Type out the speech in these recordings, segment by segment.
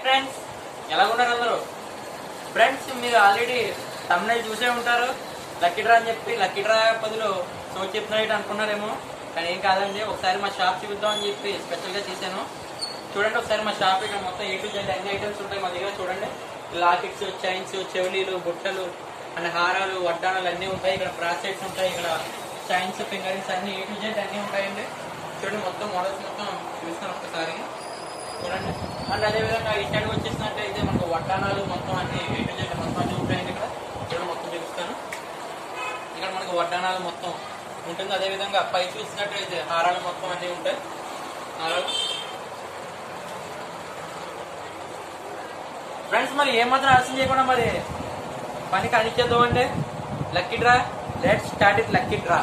friends ఎలా ఉన్నారు అందరూ ఫ్రెండ్స్ మీరు ఆల్రెడీ తమిళ చూసే ఉంటారు లక్కీ డ్రా అని చెప్పి లక్కీ డ్రా బదులు సో చెప్తున్నట్టు అనుకున్నారేమో కానీ ఏం కాదండి ఒకసారి మా షాప్ చూపిద్దాం అని చెప్పి స్పెషల్గా తీసాను చూడండి ఒకసారి మా షాప్ ఇక్కడ మొత్తం ఏ టు జెడ్ అన్ని ఐటమ్స్ ఉంటాయి మా దగ్గర చూడండి లాకెట్స్ చైన్స్ చెవులీలు బుట్టలు అండ్ హారాలు వడ్డానాలు అన్నీ ఉంటాయి ఇక్కడ బ్రాస్లెట్స్ ఉంటాయి ఇక్కడ చైన్స్ ఫింగరింగ్స్ అన్ని ఏ టు జెడ్ అన్నీ ఉంటాయండి చూడండి మొత్తం మోడల్స్ మొత్తం చూస్తాను ఒక్కసారి చూడండి అండ్ అదేవిధంగా ఈ సైడ్ వచ్చేసినట్టయితే మనకు వడ్డానాలు మొత్తం అన్ని ఏ టు జెడ్ మొత్తం అన్ని ఉంటాయండి ఇక్కడ చూడండి మొత్తం చూపిస్తాను ఇక్కడ మనకు వడ్డానాలు మొత్తం ఉంటుంది అదేవిధంగా పై చూసినట్టయితే హారాలు మొత్తం అన్నీ ఉంటాయి హారాలు ఫ్రెండ్స్ మరి ఏమాత్రం ఆలస్యం చేయకుండా మరి పని కానిచ్చేద్దాం అంటే lucky draw let start it lucky draw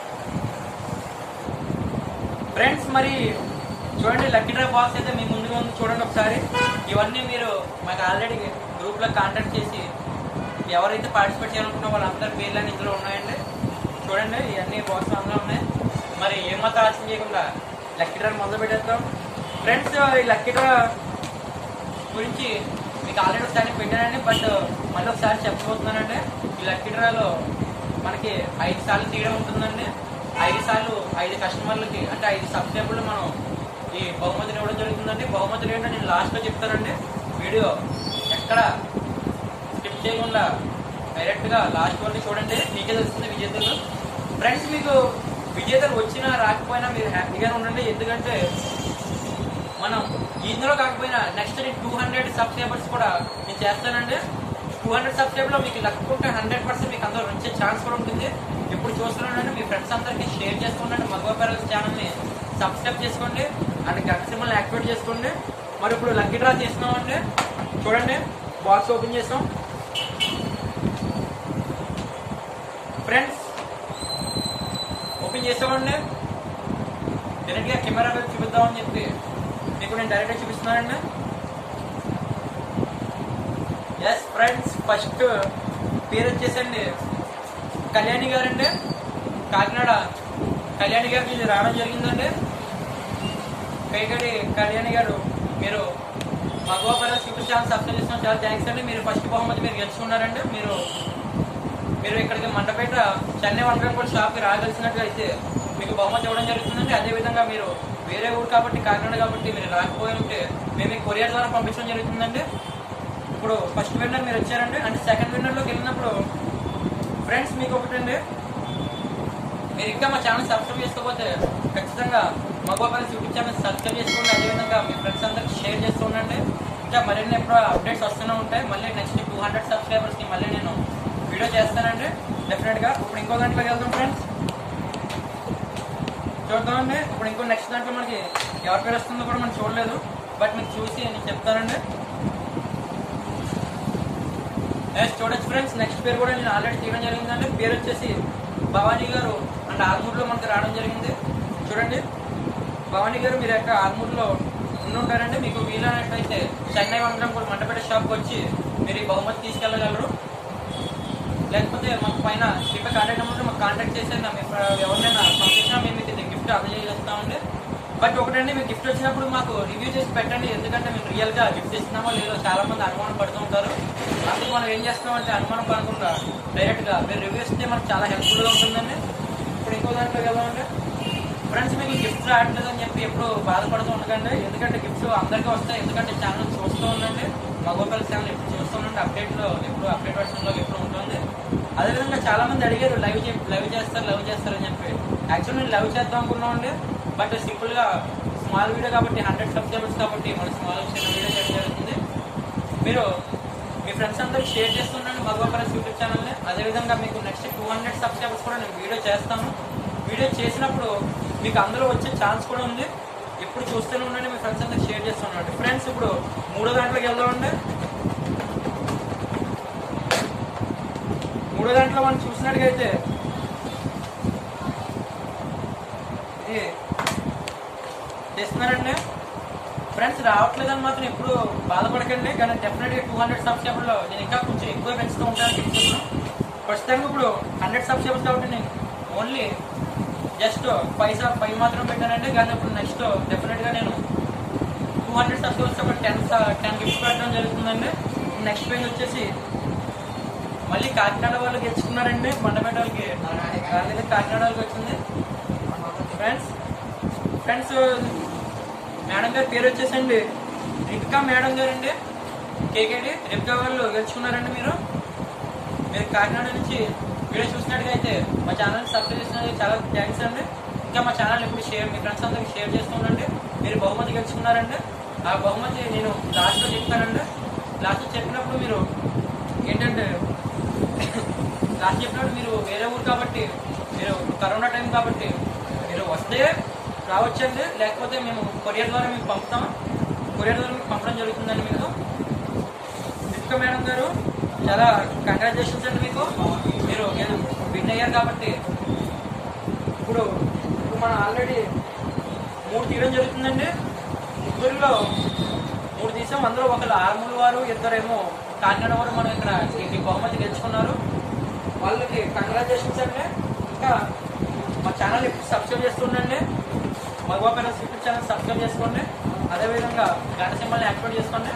friends మరి చూడండి లక్కీ డ్రా బాక్స్ అయితే మీ ముందుగా ఉంది చూడండి ఒకసారి ఇవన్నీ మీరు మాకు ఆల్రెడీ గ్రూప్ లో కాంటాక్ట్ చేసి ఎవరైతే పార్టిసిపేట్ చేయాలనుకున్న వాళ్ళందరి పేర్లు ఇందులో ఉన్నాయండి చూడండి ఇవన్నీ బాక్స్ అందులో ఉన్నాయి మరి ఏమాత్రం ఆలస్యం చేయకుండా లక్కీ డ్రా మొదలు పెట్టేద్దాం ఫ్రెండ్స్ ఈ లక్కీ డ్రా గురించి మీకు ఆల్రెడీ ఒకసారి పెట్టానండి బట్ మళ్ళీ ఒకసారి చెప్పబోతున్నానండి ఈ లక్కీ డ్రాలో మనకి ఐదు సార్లు తీయడం ఉంటుందండి ఐదు సార్లు ఐదు కస్టమర్లకి అంటే ఐదు సబ్స్క్రైబర్లు మనం ఈ బహుమతిని ఇవ్వడం జరుగుతుందండి బహుమతులు ఏంటో నేను లాస్ట్లో చెప్తానండి వీడియో ఎక్కడ స్కిప్ చేయకుండా డైరెక్ట్గా లాస్ట్ వరకు చూడండి మీకే తెలుస్తుంది విజేతలు ఫ్రెండ్స్ మీకు విజేతలు వచ్చినా రాకపోయినా మీరు హ్యాపీగానే ఉండండి ఎందుకంటే మనం ఇందులో కాకపోయినా నెక్స్ట్ నేను టూ హండ్రెడ్ సబ్స్క్రైబర్స్ కూడా నేను చేస్తానండి టూ హండ్రెడ్ సబ్స్క్రైబర్ లో మీకు లక్ ఉంటే హండ్రెడ్ పర్సెంట్ మీకు అందరూ వచ్చే ఛాన్స్ కూడా ఉంటుంది ఇప్పుడు చూస్తున్నానండి మీ ఫ్రెండ్స్ అందరికి షేర్ చేసుకోండి మగవ పేరల్స్ ఛానల్ ని సబ్స్క్రైబ్ చేసుకోండి అండ్ గంట సింబల్ యాక్టివేట్ చేసుకోండి మరి ఇప్పుడు లక్కీ డ్రా చేస్తున్నామండి చూడండి బాక్స్ ఓపెన్ చేసాం ఫ్రెండ్స్ ఓపెన్ చేసామండి డైరెక్ట్ గా కెమెరా వైపు చూపిద్దామని చెప్పి మీకు నేను డైరెక్ట్ గా చూపిస్తున్నానండి ఎస్ ఫ్రెండ్స్ ఫస్ట్ పేరు వచ్చేసండి కళ్యాణి గారండి కాకినాడ కళ్యాణి గారికి ఇది రావడం జరిగిందండి కైగడి కళ్యాణి గారు మీరు మగవా పైన యూట్యూబ్ ఛానల్ సబ్స్క్రైబ్ చేసిన చాలా థ్యాంక్స్ అండి మీరు ఫస్ట్ బహుమతి మీరు గెలుచుకున్నారండి మీరు మీరు ఇక్కడికి మండపేట చెన్నై వంటకం కూడా షాప్కి రాగలిసినట్టు అయితే మీకు బహుమతి ఇవ్వడం జరుగుతుందండి అదేవిధంగా మీరు వేరే ఊరు కాబట్టి కాకినాడ కాబట్టి మీరు రాకపోయి ఉంటే మేము మీకు కొరియర్ ద్వారా పంపించడం జరుగుతుందండి ఇప్పుడు ఫస్ట్ విన్నర్ మీరు వచ్చారండి అంటే సెకండ్ విన్నర్లోకి వెళ్ళినప్పుడు ఫ్రెండ్స్ మీకు ఒకటండి మీరు ఇంకా మా ఛానల్ సబ్స్క్రైబ్ చేసుకోకపోతే ఖచ్చితంగా మగవాపల్లి యూట్యూబ్ ఛానల్ సబ్స్క్రైబ్ చేసుకోండి అదేవిధంగా మీ ఫ్రెండ్స్ అందరికి షేర్ చేస్తూ ఉండండి ఇంకా మరిన్ని ఎప్పుడు అప్డేట్స్ వస్తూనే ఉంటాయి మళ్ళీ నెక్స్ట్ టూ హండ్రెడ్ సబ్స్క్రైబర్స్కి మళ్ళీ నేను వీడియో చేస్తానండి డెఫినెట్గా ఇప్పుడు ఇంకో దాంట్లోకి వెళ్దాం ఫ్రెండ్స్ చూద్దామండి ఇప్పుడు ఇంకో నెక్స్ట్ దాంట్లో మనకి ఎవరి పేరు వస్తుందో కూడా మనం చూడలేదు బట్ మీకు చూసి నేను చెప్తానండి నెక్స్ట్ చూడొచ్చు ఫ్రెండ్స్ నెక్స్ట్ పేరు కూడా నేను ఆల్రెడీ తీయడం జరిగిందండి పేరు వచ్చేసి భవానీ గారు అండ్ ఆర్మూర్లో మనకి రావడం జరిగింది చూడండి భవానీ గారు మీరు యొక్క ఆర్మూర్లో ఉండి ఉంటారండి మీకు వీలైనట్లయితే చెన్నై వంటరం కూడా మండపేట షాప్కి వచ్చి మీరు ఈ బహుమతి తీసుకెళ్ళగలరు లేకపోతే మాకు పైన కింద కాంటాక్ట్ నెంబర్ మాకు కాంటాక్ట్ చేసేది మేము ఎవరినైనా పంపించినా మేము మీకు గిఫ్ట్ అందజేస్తామండి బట్ ఒకటండి మీకు గిఫ్ట్ వచ్చినప్పుడు మాకు రివ్యూ చేసి పెట్టండి ఎందుకంటే మేము రియల్ గా గిఫ్ట్ ఇస్తున్నామో లేదో చాలా మంది అనుమానం పడుతూ ఉంటారు అందుకు మనం ఏం చేస్తామంటే అనుమానం పడకుండా డైరెక్ట్ గా మీరు రివ్యూ ఇస్తే మనకు చాలా హెల్ప్ఫుల్ గా ఉంటుందండి ఇప్పుడు ఇంకో దాంట్లో వెళ్దామండి ఫ్రెండ్స్ మీకు గిఫ్ట్స్ రావట్లేదు అని చెప్పి ఎప్పుడు బాధపడుతూ ఉండకండి ఎందుకంటే గిఫ్ట్స్ అందరికీ వస్తాయి ఎందుకంటే ఛానల్ చూస్తూ ఉండండి మగోపల్లి ఛానల్ ఎప్పుడు చూస్తూ ఉండండి అప్డేట్ లో ఎప్పుడు అప్డేట్ వర్షన్ లో ఎప్పుడు ఉంటుంది అదేవిధంగా చాలా మంది అడిగారు లైవ్ లైవ్ చేస్తారు లైవ్ చేస్తారు అని చెప్పి యాక్చువల్లీ నేను లైవ్ చేద్దాం అనుకున్నామండి బట్ సింపుల్ గా స్మాల్ వీడియో కాబట్టి హండ్రెడ్ సబ్స్క్రైబర్స్ కాబట్టి మన స్మాల్ చిన్న వీడియో చేయడం జరుగుతుంది మీరు మీ ఫ్రెండ్స్ అందరికి షేర్ చేస్తుండండి మగవాపరస్ యూట్యూబ్ ఛానల్ని అదేవిధంగా మీకు నెక్స్ట్ టూ హండ్రెడ్ సబ్స్క్రైబర్స్ కూడా నేను వీడియో చేస్తాను వీడియో చేసినప్పుడు మీకు అందులో వచ్చే ఛాన్స్ కూడా ఉంది ఎప్పుడు చూస్తూనే ఉండండి మీ ఫ్రెండ్స్ అందరికి షేర్ చేస్తున్నాండి ఫ్రెండ్స్ ఇప్పుడు మూడో దాంట్లోకి వెళ్దామండి మూడో దాంట్లో మనం చూసినట్టుగైతే ఇది చేస్తున్నారండి ఫ్రెండ్స్ రావట్లేదని మాత్రం ఎప్పుడు బాధపడకండి కానీ డెఫినెట్గా టూ హండ్రెడ్ సబ్స్క్రైబర్లో నేను ఇంకా కొంచెం ఎక్కువ పెంచుతూ ఉంటాను చెప్తున్నాను ప్రస్తుతానికి ఇప్పుడు హండ్రెడ్ సబ్స్క్రైబర్స్ కాబట్టి నేను ఓన్లీ జస్ట్ ఫైవ్ ఫైవ్ మాత్రం పెట్టానండి కానీ ఇప్పుడు నెక్స్ట్ డెఫినెట్గా నేను టూ హండ్రెడ్ సబ్స్క్రైబర్స్ ఒక టెన్ టెన్ గిఫ్ట్స్ పెట్టడం జరుగుతుందండి నెక్స్ట్ పేజ్ వచ్చేసి మళ్ళీ కాకినాడ వాళ్ళు గెలుచుకున్నారండి బండపేట వాళ్ళకి రాలేదు కాకినాడ వాళ్ళకి వచ్చింది ఫ్రెండ్స్ ఫ్రెండ్స్ మేడం గారి పేరు వచ్చేసండి రిప్కా మేడం గారు అండి కేకేడి రిప్కా వాళ్ళు గెలుచుకున్నారండి మీరు మీరు కాకినాడ నుంచి వీడియో చూసినట్టుగా అయితే మా ఛానల్ సబ్స్క్రైబ్ చేసినందుకు చాలా థ్యాంక్స్ అండి ఇంకా మా ఛానల్ ఎప్పుడు షేర్ మీ ఫ్రెండ్స్ అందరికి షేర్ చేస్తూ ఉండండి మీరు బహుమతి గెలుచుకున్నారండి ఆ బహుమతి నేను లాస్ట్లో చెప్తానండి లాస్ట్లో చెప్పినప్పుడు మీరు ఏంటంటే లాస్ట్ చెప్పినప్పుడు మీరు వేరే ఊరు కాబట్టి మీరు కరోనా టైం కాబట్టి మీరు వస్తే రావచ్చండి లేకపోతే మేము కొరియర్ ద్వారా మీకు పంపుతాం కొరియర్ ద్వారా మీకు పంపడం జరుగుతుందండి మీకు రితిక మేడం గారు చాలా కంగ్రాచులేషన్స్ అండి మీకు మీరు విన్ అయ్యారు కాబట్టి ఇప్పుడు ఇప్పుడు మనం ఆల్రెడీ మూడు తీయడం జరుగుతుందండి ముగ్గురిలో మూడు తీసాం అందులో ఒకరు ఆర్మూల్ వారు ఇద్దరేమో కాకినాడ వారు మనం ఇక్కడ ఈ బహుమతి గెలుచుకున్నారు వాళ్ళకి కంగ్రాచులేషన్స్ అండి ఇంకా మా ఛానల్ ఇప్పుడు సబ్స్క్రైబ్ చేస్తుండండి మగవా పేరెంట్స్ యూట్యూబ్ ఛానల్ సబ్స్క్రైబ్ చేసుకోండి అదేవిధంగా గంట సింబల్ని యాక్టివేట్ చేసుకోండి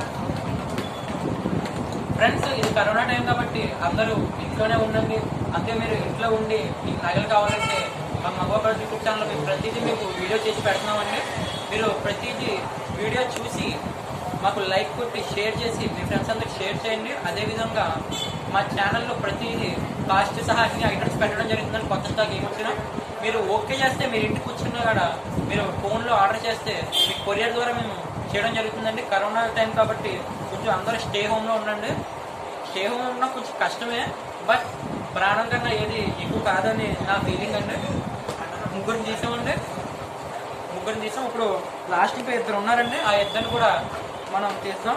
ఫ్రెండ్స్ ఇది కరోనా టైం కాబట్టి అందరూ ఇంట్లోనే ఉండండి అంతే మీరు ఇంట్లో ఉండి మీకు నగలు కావాలంటే మా మగవాళ్ళ యూట్యూబ్ ఛానల్ మీకు ప్రతిదీ మీకు వీడియో చేసి పెడుతున్నామండి మీరు ప్రతిదీ వీడియో చూసి మాకు లైక్ కొట్టి షేర్ చేసి మీ ఫ్రెండ్స్ అందరికి షేర్ చేయండి అదేవిధంగా మా ఛానల్లో ప్రతిదీ కాస్ట్ సహా అన్ని ఐటమ్స్ పెట్టడం జరుగుతుందని కొత్త స్టాక్ ఏమొచ్చినా మీరు ఓకే చేస్తే మీరు ఇంటికి కూర్చున్నా కూడా మీరు ఫోన్లో ఆర్డర్ చేస్తే మీకు కొరియర్ ద్వారా మేము చేయడం జరుగుతుందండి కరోనా టైం కాబట్టి కొంచెం అందరూ స్టే హోమ్లో ఉండండి స్టే హోమ్ ఉన్నా కొంచెం కష్టమే బట్ ప్రాణం కన్నా ఏది ఎక్కువ కాదని నా ఫీలింగ్ అండి ముగ్గురిని తీసామండి ముగ్గురిని తీసాం ఇప్పుడు లాస్ట్ ఇంకా ఇద్దరు ఉన్నారండి ఆ ఇద్దరిని కూడా మనం తీస్తాం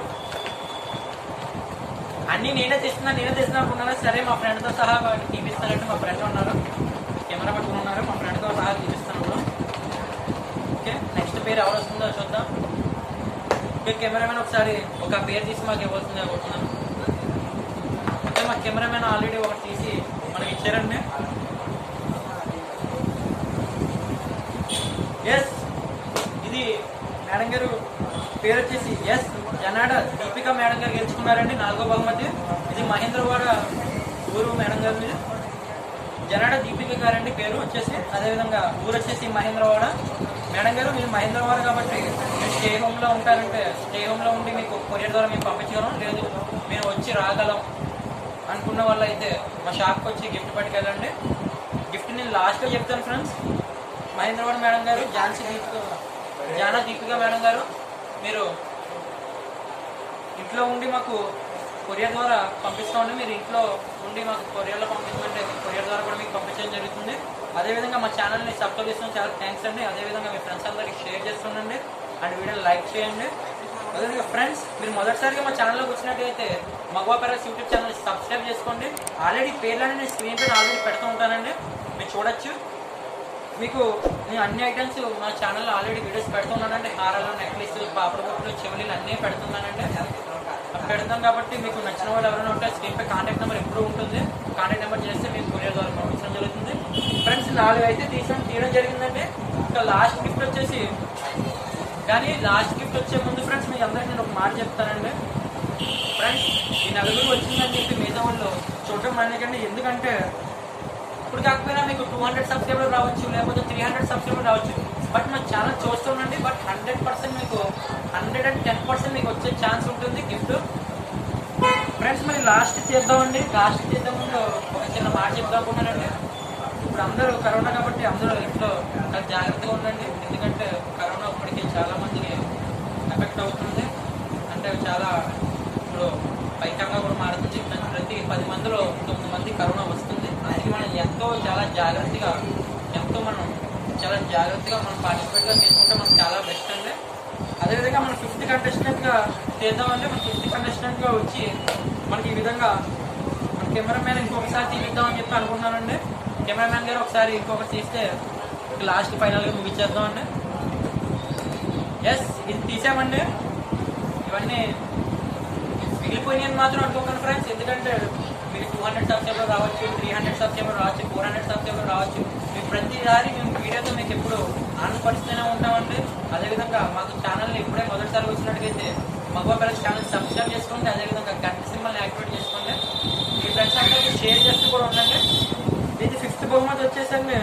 అన్నీ నేనే తీస్తున్నా నేనే తీస్తున్నా అనుకున్నాను సరే మా ఫ్రెండ్తో సహా వాడిని తీపిస్తానంటే మా ఫ్రెండ్ ఉన్నారు కెమెరా పట్టుకుని ఉన్నారు మా ఫ్రెండ్తో సహా తీపిస్తాను ఇప్పుడు ఓకే నెక్స్ట్ పేరు ఎవరు వస్తుందో చూద్దాం ఓకే కెమెరామెన్ ఒకసారి ఒక పేరు తీసి మాకు ఇవ్వాల్సిందే అనుకుంటున్నాను అంటే మా కెమెరామెన్ ఆల్రెడీ ఒకటి తీసి మనకి ఇచ్చారండి ఎస్ ఇది మేడం గారు పేరు వచ్చేసి ఎస్ జనాడ దీపిక మేడం గారు గెలుచుకున్నారండి నాలుగో బహుమతి ఇది మహేంద్రవాడ ఊరు మేడం గారిది జనాడ దీపిక గారండి పేరు వచ్చేసి అదేవిధంగా ఊరు వచ్చేసి మహేంద్రవాడ మేడం గారు మీరు మహేంద్రవాడ కాబట్టి మీరు స్టే హోమ్ లో ఉంటారంటే స్టే హోమ్ లో ఉండి మీకు కొరియర్ ద్వారా మేము పంపించగలం లేదు మేము వచ్చి రాగలం అనుకున్న వాళ్ళు అయితే మా షాప్కి వచ్చి గిఫ్ట్ పట్టుకెళ్ళండి గిఫ్ట్ నేను లాస్ట్లో చెప్తాను ఫ్రెండ్స్ మహేంద్రవాడ మేడం గారు ఝాన్సీ దీపిక జానా దీపిక మేడం గారు మీరు ఇంట్లో ఉండి మాకు కొరియర్ ద్వారా పంపిస్తామండి మీరు ఇంట్లో ఉండి మాకు కొరియర్లో పంపించమంటే కొరియర్ ద్వారా కూడా మీకు పంపించడం జరుగుతుంది అదేవిధంగా మా ఛానల్ని సబ్స్క్రైబ్ చేసిన చాలా థ్యాంక్స్ అండి అదేవిధంగా మీ ఫ్రెండ్స్ అందరికి షేర్ చేస్తుండండి అండ్ వీడియోని లైక్ చేయండి అదేవిధంగా ఫ్రెండ్స్ మీరు మొదటిసారిగా మా ఛానల్లోకి వచ్చినట్టయితే మగవా పెరస్ యూట్యూబ్ ఛానల్ సబ్స్క్రైబ్ చేసుకోండి ఆల్రెడీ పేర్లని నేను స్క్రీన్ పైన ఆల్రెడీ పెడుతూ ఉంటానండి మీరు చూడొచ్చు మీకు నేను అన్ని ఐటమ్స్ మా ఛానల్లో ఆల్రెడీ వీడియోస్ పెడుతున్నానండి హారాలు నెక్లెస్ పాపడ బొట్లు చెవులీలు అన్నీ పెడుతున్నానండి అవి పెడతాం కాబట్టి మీకు నచ్చిన వాళ్ళు ఎవరైనా ఉంటే స్క్రీన్ పై కాంటాక్ట్ నెంబర్ ఎప్పుడూ ఉంటుంది కాంటాక్ట్ నెంబర్ చేస్తే మీకు కొరియర్ ద్వారా పంపించడం జరుగుతుంది ఫ్రెండ్స్ నాలుగు అయితే తీసాం తీయడం జరిగిందండి ఇంకా లాస్ట్ గిఫ్ట్ వచ్చేసి కానీ లాస్ట్ గిఫ్ట్ వచ్చే ముందు ఫ్రెండ్స్ మీకు అందరికీ నేను ఒక మాట చెప్తానండి ఫ్రెండ్స్ ఈ నలుగురు వచ్చిందని చెప్పి మిగతా వాళ్ళు చూడటం మానేకండి ఎందుకంటే ఇప్పుడు కాకపోయినా మీకు టూ హండ్రెడ్ సబ్స్క్రైబర్ రావచ్చు లేకపోతే త్రీ హండ్రెడ్ సబ్స్క్రైబర్ రావచ్చు బట్ మా ఛానల్ చూస్తుండండి బట్ హండ్రెడ్ పర్సెంట్ మీకు హండ్రెడ్ అండ్ టెన్ పర్సెంట్ మీకు వచ్చే ఛాన్స్ ఉంటుంది గిఫ్ట్ ఫ్రెండ్స్ మరి లాస్ట్ చేద్దామండి లాస్ట్ చేద్దాం ముందు ఒక చిన్న మాట చెప్దాం అనుకున్నానండి ఇప్పుడు అందరూ కరోనా కాబట్టి అందరూ ఇంట్లో చాలా జాగ్రత్తగా ఉండండి ఎందుకంటే కరోనా ఇప్పటికే చాలా మందికి ఎఫెక్ట్ అవుతుంది అంటే చాలా ఇప్పుడు భయంకరంగా కూడా మారుతుంది ప్రతి పది మందిలో తొమ్మిది మంది కరోనా వస్తుంది అందుకే మనం ఎంతో చాలా జాగ్రత్తగా ఎంతో మనం చాలా జాగ్రత్తగా మనం పార్టిసిపేట్ గా తీసుకుంటే మనకు చాలా బెస్ట్ అండి అదేవిధంగా మనం ఫిఫ్త్ కంటెస్టెంట్ గా చేద్దామంటే మన ఫిఫ్త్ కంటెస్టెంట్ గా వచ్చి మనకి ఈ విధంగా మన కెమెరామ్యాన్ ఇంకొకసారి తీపిద్దామని చెప్పి అనుకున్నానండి కెమెరామ్యాన్ గారు ఒకసారి ఇంకొకటి తీస్తే లాస్ట్ ఫైనల్ గా ముగించేద్దామండి ఎస్ ఇది తీసామండి ఇవన్నీ మిగిలిపోయినాయని మాత్రం అనుకోకండి ఫ్రెండ్స్ ఎందుకంటే మీకు టూ హండ్రెడ్ సబ్స్క్రైబర్ రావచ్చు త్రీ హండ్రెడ్ సబ్స్క్రైబర్ రావచ్చు ఫోర్ హండ్రెడ్ సబ్స్క్రైబర్ రావచ్చు మీకు ప్రతిసారి మేము వీడియోతో మీకు ఎప్పుడు ఆనందపరుస్తూనే ఉంటామండి అదేవిధంగా మాకు ఛానల్ని ఇప్పుడే మొదటిసారి వచ్చినట్టుగైతే మగవా పిల్లల ఛానల్ సబ్స్క్రైబ్ చేసుకోండి అదేవిధంగా గంట సింబల్ని యాక్టివేట్ చేసుకోండి మీ ఫ్రెండ్స్ అందరికీ షేర్ చేస్తూ కూడా ఉండండి ఇది ఫిఫ్త్ బహుమతి వచ్చేసరికి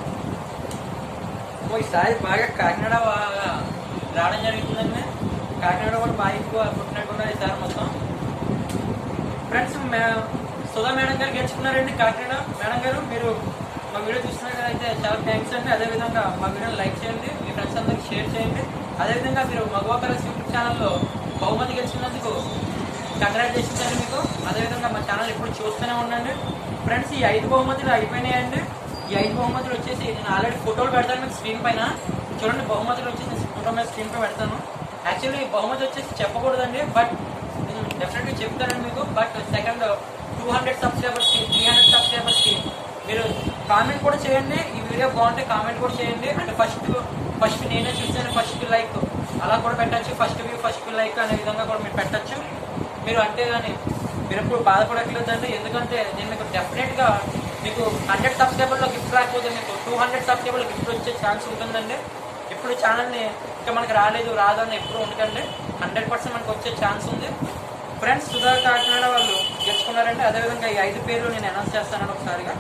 ఓ ఈసారి బాగా కాకినాడ బాగా రావడం జరుగుతుందండి కాకినాడ కూడా బాగా ఎక్కువ పుట్టినట్టున్నారు ఈసారి మొత్తం ఫ్రెండ్స్ సుధా మేడం గారు గెలుచుకున్నారండి కాకినాడ మేడం గారు మీరు మా వీడియో చూసినట్లయితే చాలా థ్యాంక్స్ అండి అదేవిధంగా మా వీడియోని లైక్ చేయండి మీ ఫ్రెండ్స్ అందరికి షేర్ చేయండి అదేవిధంగా మీరు మగవా కలర్స్ యూట్యూబ్ ఛానల్లో బహుమతి గెలిచినందుకు కంగ్రాచులేషన్స్ అండి మీకు అదేవిధంగా మా ఛానల్ ఎప్పుడు చూస్తూనే ఉండండి ఫ్రెండ్స్ ఈ ఐదు బహుమతులు అయిపోయినాయండి ఈ ఐదు బహుమతులు వచ్చేసి నేను ఆల్రెడీ ఫోటోలు పెడతాను మీకు స్క్రీన్ పైన చూడండి బహుమతులు వచ్చేసి ఫోటో మీద స్క్రీన్ పై పెడతాను యాక్చువల్లీ ఈ బహుమతి వచ్చేసి చెప్పకూడదండి బట్ నేను డెఫినెట్గా చెప్తానండి మీకు but second two hundred subscribers కి త్రీ హండ్రెడ్ సబ్స్క్రైబర్స్ కి మీరు కామెంట్ కూడా చేయండి ఈ వీడియో బాగుంటే కామెంట్ కూడా చేయండి అంటే ఫస్ట్ ఫస్ట్ నేనే చూసాను ఫస్ట్ లైక్ అలా కూడా పెట్టచ్చు ఫస్ట్ వ్యూ ఫస్ట్ లైక్ అనే విధంగా కూడా మీరు పెట్టచ్చు మీరు అంటే కానీ మీరు ఎప్పుడు బాధపడట్లేదండి ఎందుకంటే నేను మీకు డెఫినెట్ గా మీకు హండ్రెడ్ సబ్స్క్రైబర్ లో గిఫ్ట్ రాకపోతే మీకు టూ హండ్రెడ్ సబ్స్క్రైబర్ లో గిఫ్ట్ వచ్చే ఛాన్స్ ఉంటుందండి ఇప్పుడు ఛానల్ ని ఇంకా మనకు రాలేదు రాదు అని ఎప్పుడు ఉండకండి హండ్రెడ్ పర్సెంట్ మనకు వచ్చే ఛాన్స్ ఉంది ఫ్రెండ్స్ సుధా కాకినాడ వాళ్ళు గెలుచుకున్నారండి అదేవిధంగా ఈ ఐదు పేర్లు నేను అనౌన్స్ చేస్తానండి ఒకసారిగా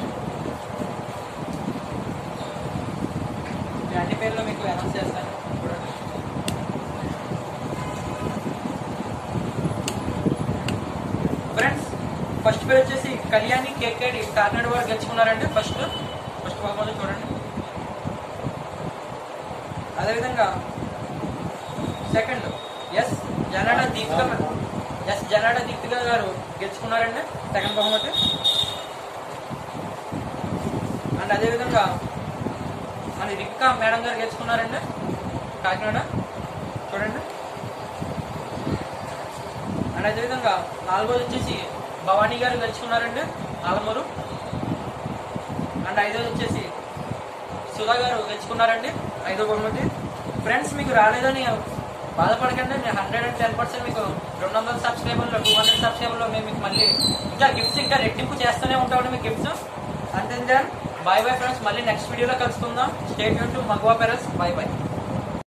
ఈ అన్ని పేర్లు మీకు అనౌన్స్ చేస్తాను చూడండి ఫ్రెండ్స్ ఫస్ట్ పేరు వచ్చేసి కళ్యాణి కేకేడి కాకినాడ వారు గెలుచుకున్నారండి ఫస్ట్ ఫస్ట్ బహుమతి చూడండి అదేవిధంగా second S Janada Deepika S Janada Deepika గారు గెలుచుకున్నారండి సెకండ్ బహుమతి అండ్ అదేవిధంగా మన రిక్కా మేడం గారు గెలుచుకున్నారండి కాకినాడ చూడండి అండ్ అదేవిధంగా నాలుగోది వచ్చేసి భవానీ గారు గెలుచుకున్నారండి ఆలమూరు అండ్ ఐదోది వచ్చేసి సుధా గారు గెలుచుకున్నారండి ఐదో బహుమతి ఫ్రెండ్స్ మీకు రాలేదని బాధపడకండి నేను హండ్రెడ్ అండ్ టెన్ పర్సెంట్ మీకు రెండు వందల సబ్స్క్రైబర్లో టూ హండ్రెడ్ సబ్స్క్రైబర్లో మేము మీకు మళ్ళీ ఇంకా గిఫ్ట్స్ ఇంకా రెట్టింపు చేస్తూనే ఉంటామండి మీకు గిఫ్ట్స్ అంతే బాయ్ బాయ్ ఫ్రెండ్స్ మళ్ళీ నెక్స్ట్ వీడియోలో కలుసుకుందాం స్టేట్ యూన్ టు మగవా పెరస్ బాయ్ బాయ్